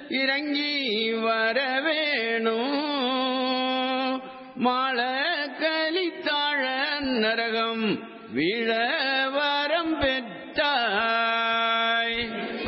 இறங்கி வர வேணும் மாள கலித்தாழ நரகம் வீழ வரம் பெற்றாய்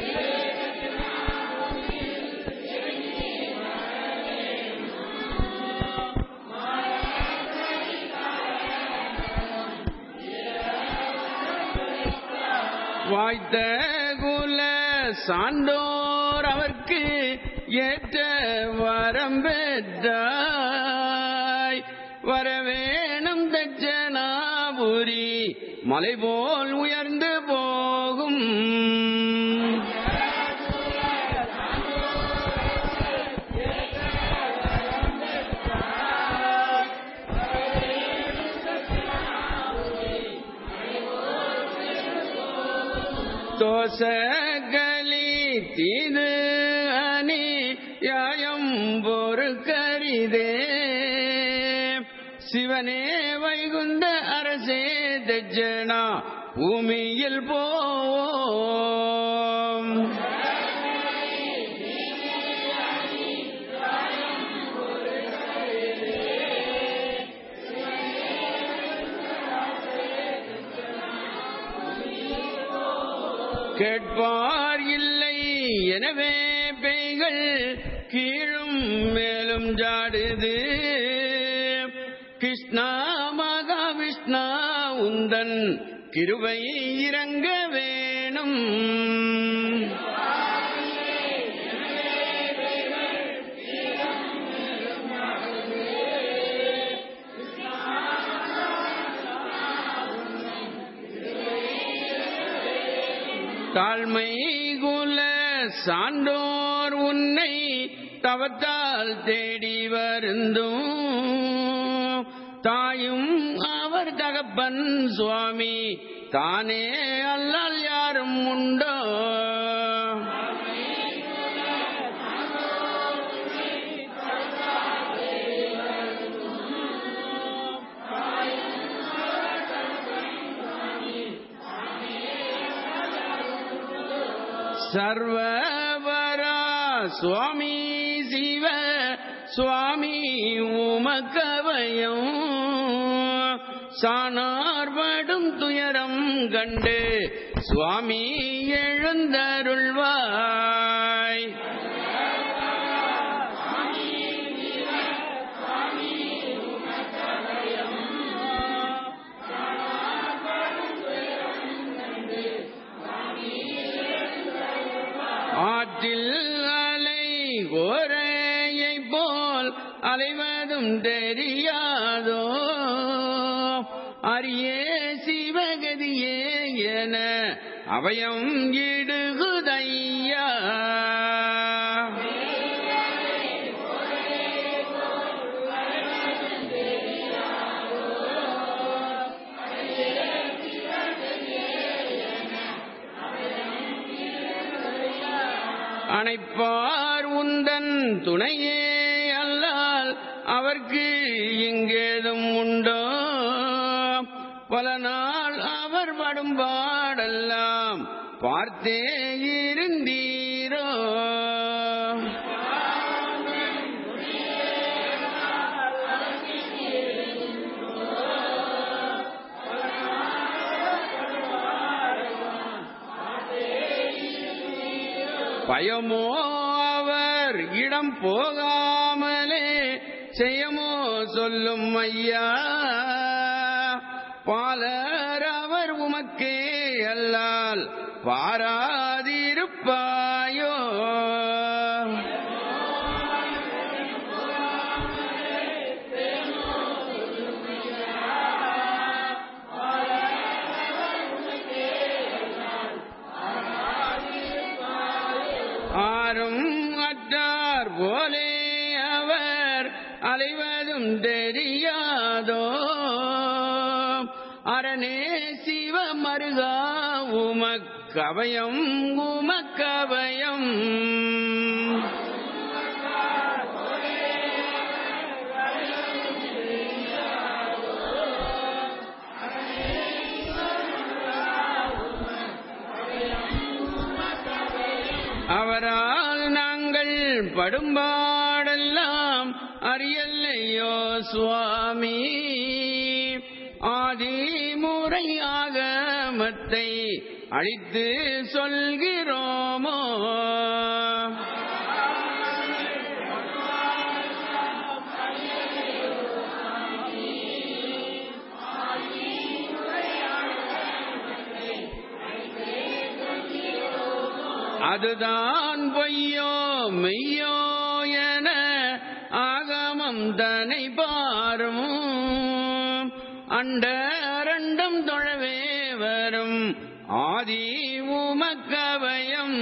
வாய்த்த குல சான்றோர் அவர்க்கு ஏற்ற வரம் பெற்றாய் வரவேணும் தட்சணாபுரி மலை போல் உயர்ந்து போகும் தோசகளி தீது அணி யாயம் பொறுக்கரிதே சிவனே வைகுந்த அரசே தஜ்ஜனா பூமியில் போம் கேட்பார் இல்லை எனவே பேய்கள் கீழும் மேலும் ஜாடுது கிருஷ்ணா மகாவிஷ்ணா உந்தன் கிருபை இறங்க வேணும் தாழ்மை குல சான்றோர் உன்னை தவத்தால் தேடி வருந்தும் தாயும் அவர் தகப்பன் சுவாமி தானே அல்லால் யாரும் உண்டோ சர்வவரா சுவாமி சிவ சுவாமி உமக்கவயம் சாணார்படும் துயரம் கண்டு சுவாமி எழுந்தருள்வாய் ஆற்றில் அலை ஓரையை போல் அலைவதும் தெரியாதோ அரியே சிவகதியே என அவயம் இடுகுதையா அணைப்பார் உந்தன் துணையே அல்லால் அவர்க்கு இங்கேதும் உண்டோ பல நாள் அவர் படும் பாடெல்லாம் பார்த்தே இருந்தீரோ பயமோ அவர் இடம் போகாமலே செய்யமோ சொல்லும் ஐயா பாலர் அவர் உமக்கே அல்லால் பாராதிருப்பாயோ ஆரும் அற்றார் போலே அவர் அலைவதும் தெரியாதோ அரணே சிவ மருகா உமக்கவயம் உமக்கவயம் அவரால் நாங்கள் படும்பாடெல்லாம் அறியல்லையோ சுவாமி ஆதிமுறையாக மத்தை அழித்து சொல்கிறோமோ அதுதான் பொய்யோ மெய்யோ என ஆகமம் தனை பாரும் அண்ட அரண்டம் தொழவே வரும் ஆதி உமக்கவயம்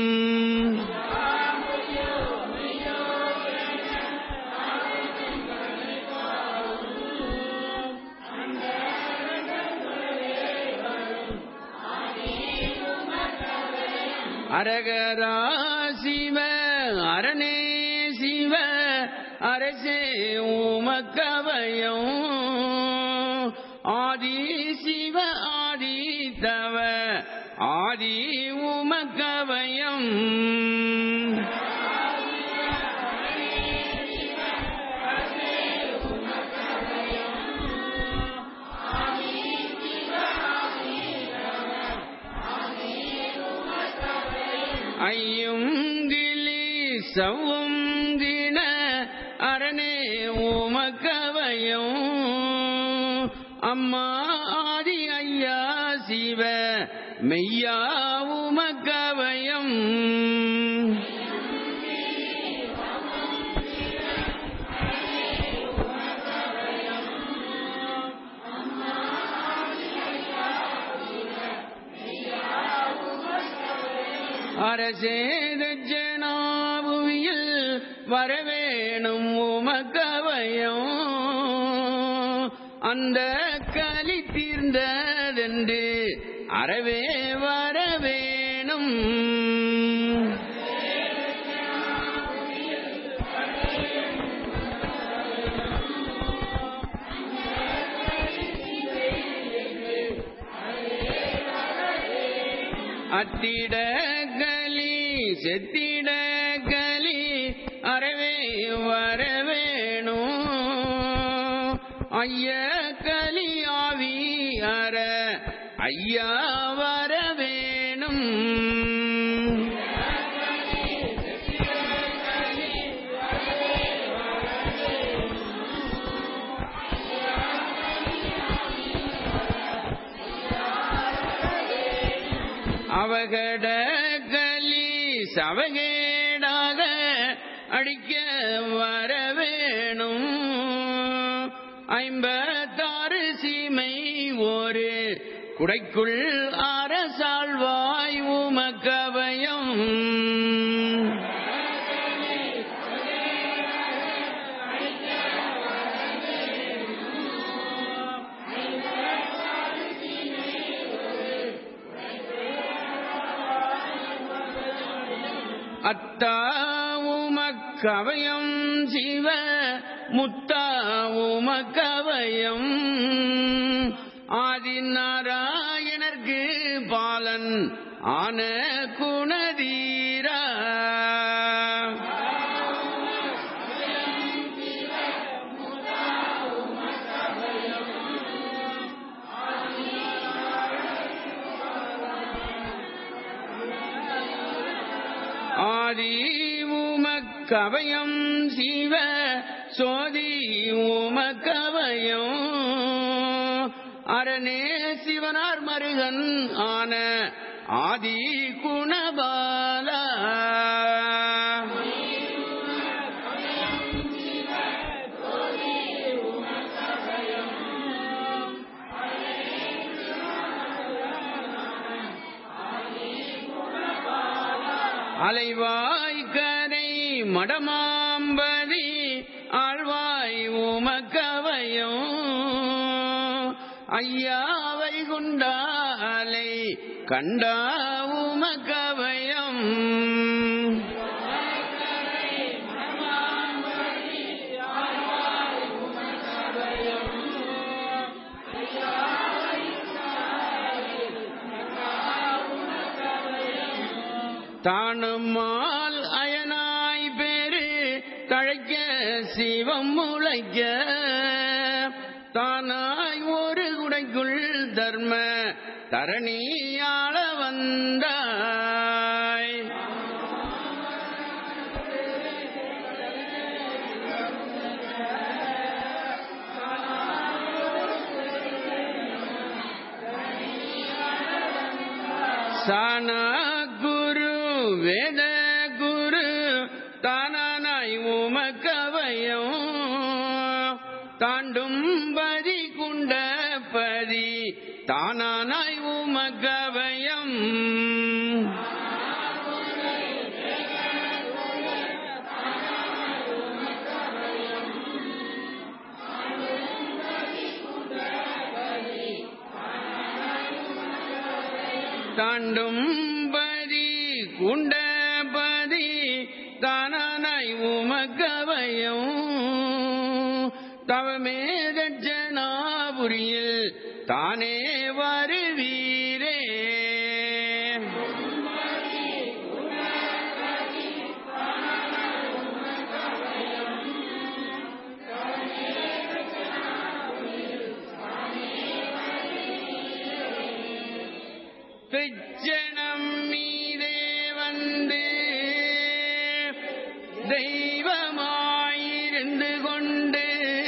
அரகரா சிவ அரணே சிவ அரசே உமக்கவயம் ஆதி சிவ ஆதி தவ ஆதி உமக்கவயம் ஐயும் கிளி சவும் தின அரணே உமக்கவயம் அம்மா ஆதி ஐயா சிவ மெய்யா உமக்கவயம் அரசேதஜனாபுவியில் வரவேணும் உமக்கவயம் அந்த கலி தீர்ந்ததென்று அறவே வரவேணும் அத்திட கலி செத்திட கலி அறவே வரவேணும் ஐய கலி ஆவி அற ஐயா வரவேணும் அவகட கலி சவகேடாக அடிக்க வரவேணும் ஐம்பத்தாறு சீமை ஒரு குடைக்குள் அரசாழ்வாய் உமக்கவயம் அத்தா உமக்கவயம் சிவ முத்தா உமக்கவயம் ஆதிநாராயணர்க்கு பாலன் ஆன குணதீரா ஆதி உமக்கவயம் சிவ சோதி உமக்கவயம் அரணே சிவனார் மருகன் ஆன ஆதி குணபாலா அலைவாய் கரை மடமாம்பதி ஆழ்வாய் உமக்கவயம் ஐயாவை குண்டாலை கண்டா உமக்கவயம் தானுமால் அயனாய் பே சிவம் முளைக்க தானாய் ஒரு குடைக்குள் தர்ம தரணியாள வந்தாய் சான குரு வேத குரு தானானாய் உமக்கவயம் தாண்டும் பதி குண்ட பதி தானானாய் உமக்கவயம் தாண்டும் பதி குண்டபதி தானானாய் உமக்கவயம் தவமே தட்சணாபுரியில் தானே வருவீரே பிச்சனம் மீதே வந்து தெய்வமாயிருந்து கொண்டு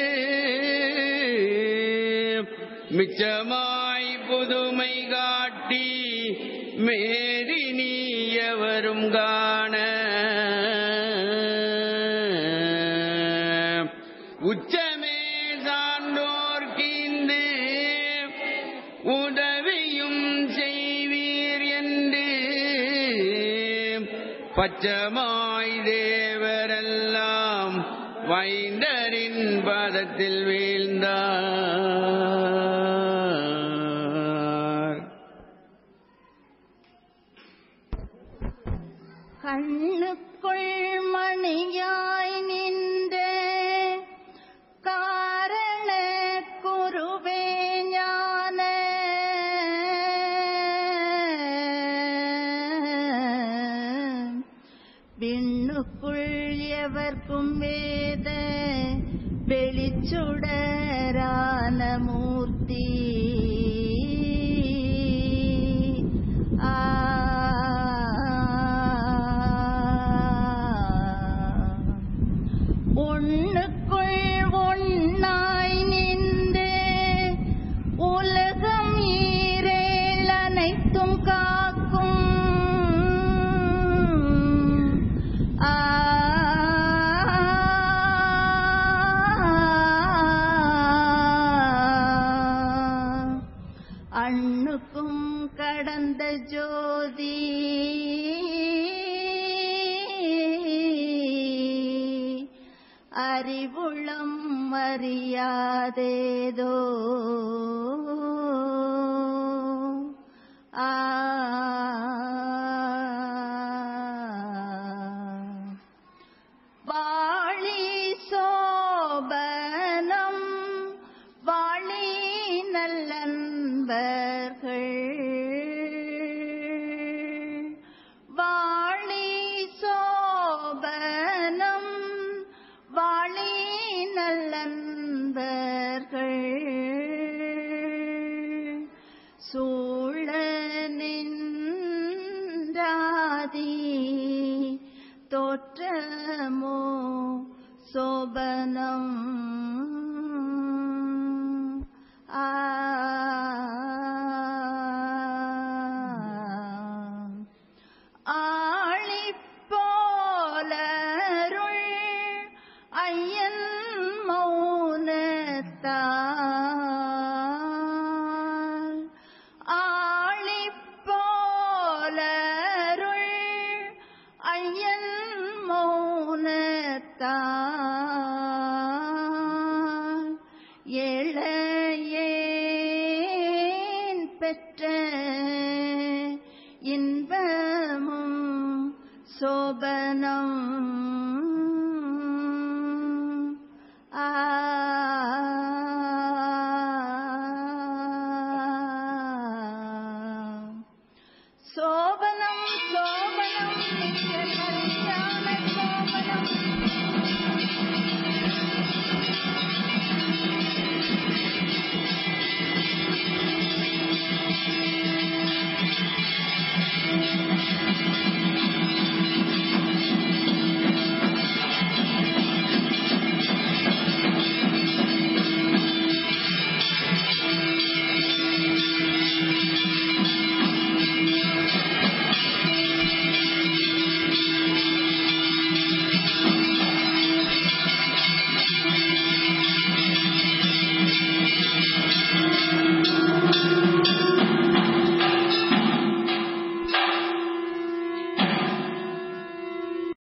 மிச்சமாய் புதுமை காட்டி மேரி நீயவரும் காண உச்சமே சான்றோர்க்கீந்து உதவியும் செய்வீர் என்று பச்சமாய் தேவரெல்லாம் வைண்டரின் பாதத்தில் வீழ்ந்தார் கண்ணுக்குள் மணியாய் நின்ற காரண குருவே ஞான விண்ணுக்குள் எவர்க்கும் வேத வெளிச்சுடரான மூர்த்தி ஆ ஒண்ணுக்குள் ஒன்னாய் நின்று உலகம் ஈரேல் அனைத்தும் காக்கும் ஆ அண்ணுக்கும் கடந்த ஜோதி அறிவுளம் அறியாதேதோ ஆ வாழி சோபனம் வாழி நல்லன்பர்கள் வாழி சோபனம் வாழி நல்லன்பர்கள் சூழ நின்றாதி தோற்றமோ சோபனம் ஆ ஆழிப்போலருள் ஐயன் மௌனத்தால் ஆழிப்போலருள் ஐயன் மௌனத்தால் ஏழையேன் பெற்ற இன்பமும் சோபனம்